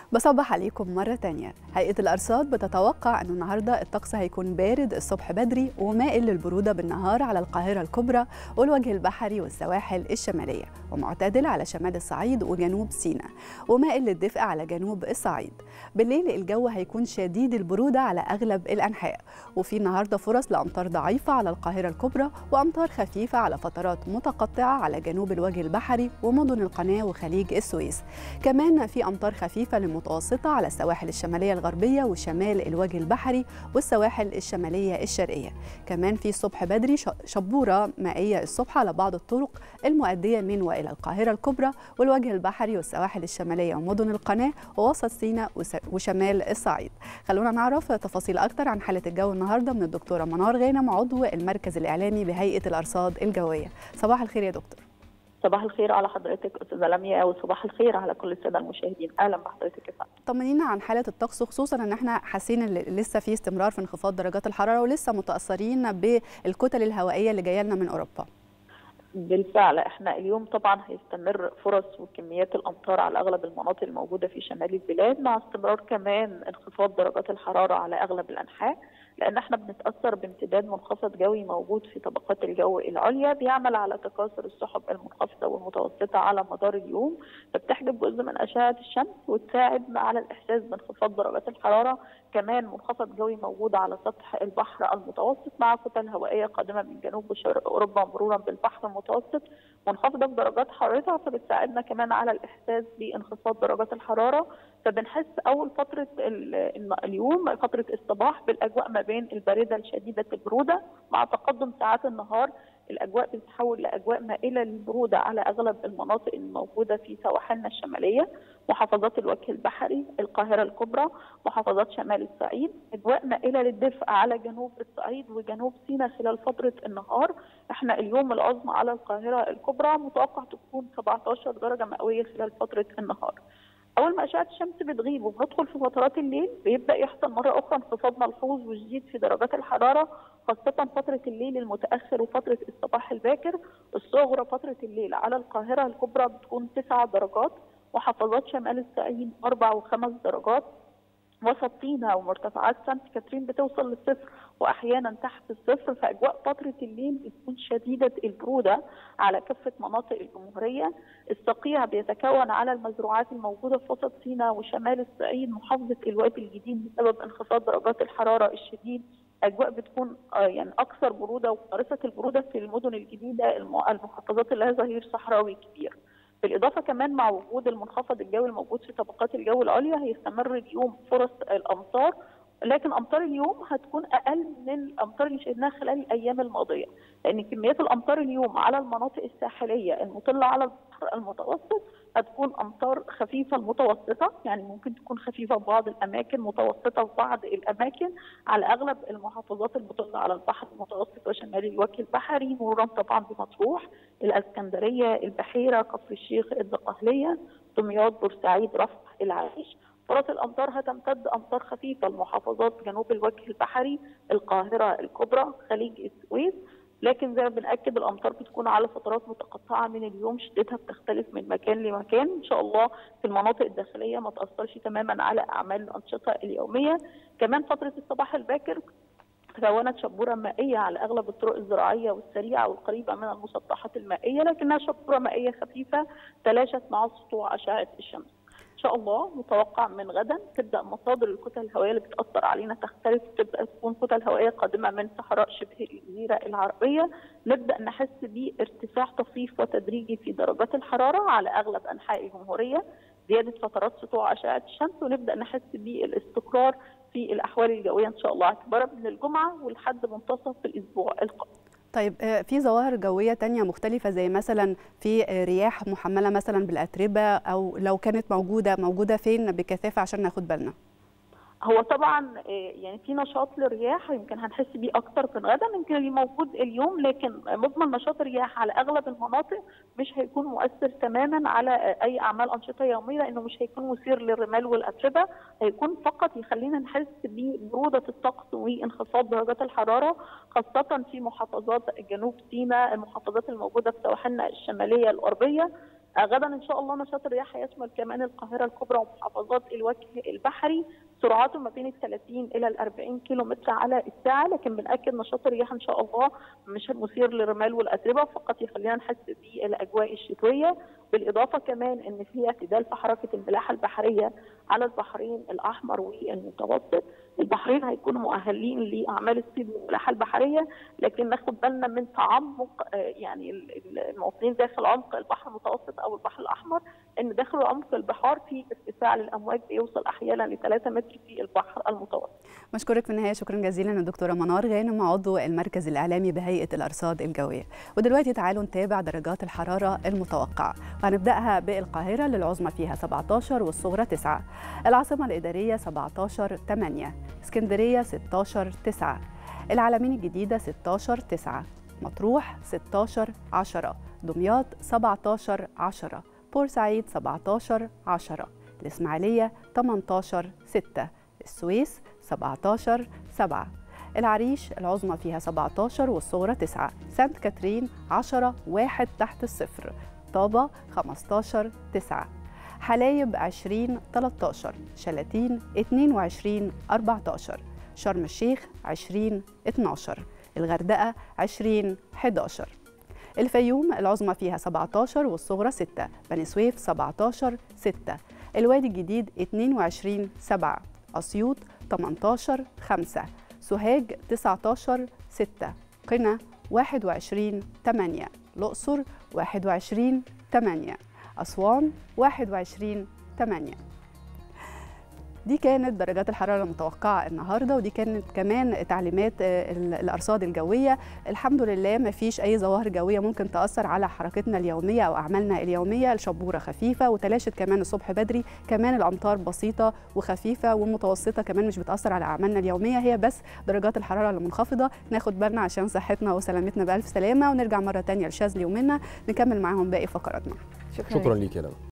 بصبح عليكم مرة تانية هيئة الأرصاد بتتوقع أنه النهاردة الطقس هيكون بارد الصبح بدري ومائل للبرودة بالنهار على القاهرة الكبرى والوجه البحري والسواحل الشمالية ومعتدل على شمال الصعيد وجنوب سيناء ومائل للدفء على جنوب الصعيد بالليل الجو هيكون شديد البرودة على أغلب الأنحاء وفي النهاردة فرص لأمطار ضعيفة على القاهرة الكبرى وأمطار خفيفة على فترات متقطعة على جنوب الوجه البحري ومدن القناة وخليج السويس كمان في أمطار خفيفة للمتوسطة على السواحل الشمالية الغربية وشمال الوجه البحري والسواحل الشمالية الشرقية كمان في الصبح بدري شبورة مائية الصبح على بعض الطرق المؤدية من وإلى القاهرة الكبرى والوجه البحري والسواحل الشمالية ومدن القناة ووسط سيناء وشمال الصعيد خلونا نعرف تفاصيل أكتر عن حالة الجو النهاردة من الدكتورة منار غانم عضو المركز الإعلامي بهيئة الأرصاد الجوية صباح الخير يا دكتور صباح الخير على حضرتك استاذه لميا وصباح الخير على كل الساده المشاهدين اهلا بحضرتك يا فندم طمنينا عن حاله الطقس خصوصا ان احنا حاسين ان لسه في استمرار في انخفاض درجات الحراره ولسه متاثرين بالكتل الهوائيه اللي جايه لنا من اوروبا بالفعل احنا اليوم طبعا هيستمر فرص وكميات الامطار على اغلب المناطق الموجوده في شمال البلاد مع استمرار كمان انخفاض درجات الحراره على اغلب الانحاء لان احنا بنتاثر بامتداد منخفض جوي موجود في طبقات الجو العليا بيعمل على تكاثر السحب المنخفضه والمتوسطه على مدار اليوم فبتحجب جزء من اشعه الشمس وتساعد على الاحساس بانخفاض درجات الحراره كمان منخفض جوي موجود على سطح البحر المتوسط مع كتل هوائيه قادمه من جنوب وشرق اوروبا مرورا بالبحر المتوسط منخفضه في درجات حرارتها فبتساعدنا كمان على الاحساس بانخفاض درجات الحراره فبنحس اول فتره اليوم فتره الصباح بالاجواء ما بين البارده لشديده البروده مع تقدم ساعات النهار الاجواء بتتحول لاجواء مائله للبروده على اغلب المناطق الموجوده في سواحلنا الشماليه محافظات الوجه البحري القاهره الكبرى محافظات شمال الصعيد اجواء مائله للدفء على جنوب الصعيد وجنوب سيناء خلال فتره النهار احنا اليوم العظمى على القاهره الكبرى متوقع تكون 17 درجه مئويه خلال فتره النهار اول ما اشعه الشمس بتغيب وبندخل في فترات الليل بيبدا يحصل مره اخرى انخفاض ملحوظ وجديد في درجات الحراره خاصه فتره الليل المتاخر وفتره الصباح الباكر الصغرى فتره الليل على القاهره الكبرى بتكون 9 درجات محافظات شمال الصعيد اربع وخمس درجات وسط سينا ومرتفعات سانت كاترين بتوصل للصفر واحيانا تحت الصفر فاجواء فتره الليل بتكون شديده البروده على كافه مناطق الجمهوريه الصقيع بيتكون على المزروعات الموجوده في وسط سينا وشمال الصعيد محافظه الوادي الجديد بسبب انخفاض درجات الحراره الشديد اجواء بتكون يعني اكثر بروده وقارصه البروده في المدن الجديده المحافظات اللي لها ظهير صحراوي كبير بالاضافه كمان مع وجود المنخفض الجوي الموجود في طبقات الجو العليا هيستمر اليوم فرص الامطار لكن امطار اليوم هتكون اقل من الامطار اللي شهدناها خلال الايام الماضيه لان كميات الامطار اليوم على المناطق الساحليه المطله على البحر المتوسط هتكون امطار خفيفه المتوسطه يعني ممكن تكون خفيفه في بعض الاماكن متوسطه في بعض الاماكن على اغلب المحافظات المطله على البحر المتوسط وشمال الوجه البحري مرورا طبعا بمطروح الاسكندريه البحيره كفر الشيخ الدقهليه دمياط بورسعيد رفح العريش فرص الامطار هتمتد امطار خفيفه لمحافظات جنوب الوجه البحري القاهره الكبرى خليج السويس لكن زي ما بنأكد الأمطار بتكون على فترات متقطعة من اليوم شدتها بتختلف من مكان لمكان إن شاء الله في المناطق الداخلية ما تأثرش تماما على أعمال الأنشطة اليومية كمان فترة الصباح الباكر تكونت شبوره مائيه على اغلب الطرق الزراعيه والسريعه والقريبه من المسطحات المائيه لكنها شبوره مائيه خفيفه تلاشت مع سطوع اشعه الشمس. ان شاء الله متوقع من غدا تبدا مصادر الكتل الهوائيه اللي بتاثر علينا تختلف تبدا تكون كتل هوائيه قادمه من صحراء شبه الجزيره العربيه نبدا نحس بارتفاع طفيف وتدريجي في درجات الحراره على اغلب انحاء الجمهوريه زياده فترات سطوع اشعه الشمس ونبدا نحس بالاستقرار في الاحوال الجويه ان شاء الله اعتبارا من الجمعه ولحد منتصف الاسبوع القادم طيب في ظواهر جويه تانية مختلفه زي مثلا في رياح محمله مثلا بالاتربه او لو كانت موجوده موجوده فين بكثافه عشان ناخد بالنا هو طبعا يعني في نشاط للرياح يمكن هنحس بيه اكتر في غدا يمكن اللي موجود اليوم لكن مضمن نشاط الرياح على اغلب المناطق مش هيكون مؤثر تماما على اي اعمال انشطه يوميه لانه مش هيكون مثير للرمال والاتربه هيكون فقط يخلينا نحس ببروده الطقس وانخفاض درجات الحراره خاصه في محافظات جنوب سيناء المحافظات الموجوده في سواحلنا الشماليه الغربيه غدا ان شاء الله نشاط الرياح هيشمل كمان القاهره الكبرى ومحافظات الوجه البحري سرعاته ما بين ال 30 الى ال 40 كيلو متر على الساعه لكن بناكد نشاط الرياح ان شاء الله مش مثير للرمال والاتربه فقط يخلينا نحس بالاجواء الشتويه بالاضافه كمان ان في اعتدال في حركه الملاحه البحريه على البحرين الاحمر والمتوسط البحرين هيكونوا مؤهلين لاعمال الصيد والملاحه البحريه لكن ناخد بالنا من تعمق يعني المواطنين داخل عمق البحر المتوسط او البحر الاحمر ان داخل عمق البحار في ارتفاع للامواج بيوصل احيانا ل 3 متر في البحر المتوسط. مشكورك في النهايه شكرا جزيلا الدكتوره منار غانم عضو المركز الاعلامي بهيئه الارصاد الجويه ودلوقتي تعالوا نتابع درجات الحراره المتوقعه وهنبداها بالقاهره للعظمى فيها 17 والصغرى 9 العاصمه الاداريه 17 8 اسكندريه 16 9 العلمين الجديده 16 9 مطروح 16 10 دمياط 17 10 بورسعيد 17 10 الإسماعيلية 18 6 السويس 17 7 العريش العظمى فيها 17 والصغرى 9 سانت كاترين 10 1 تحت الصفر طابة 15 9 حلايب 20 13 شلاتين 22 14 شرم الشيخ 20 12 الغردقة 20 11 الفيوم العظمى فيها 17 والصغرى 6 بني سويف 17 6 الوادي الجديد 22 7 أسيوط 18 5 سوهاج 19 6 قنا 21 8 الأقصر 21 8 أسوان 21 8 دي كانت درجات الحراره المتوقعه النهارده ودي كانت كمان تعليمات الارصاد الجويه الحمد لله ما فيش اي ظواهر جويه ممكن تاثر على حركتنا اليوميه او اعمالنا اليوميه الشبوره خفيفه وتلاشت كمان الصبح بدري كمان الامطار بسيطه وخفيفه ومتوسطه كمان مش بتاثر على اعمالنا اليوميه هي بس درجات الحراره المنخفضه ناخد بالنا عشان صحتنا وسلامتنا بالف سلامه ونرجع مره ثانيه لشاذلي ومنا نكمل معاهم باقي فقراتنا شكرا, شكرا ليك يا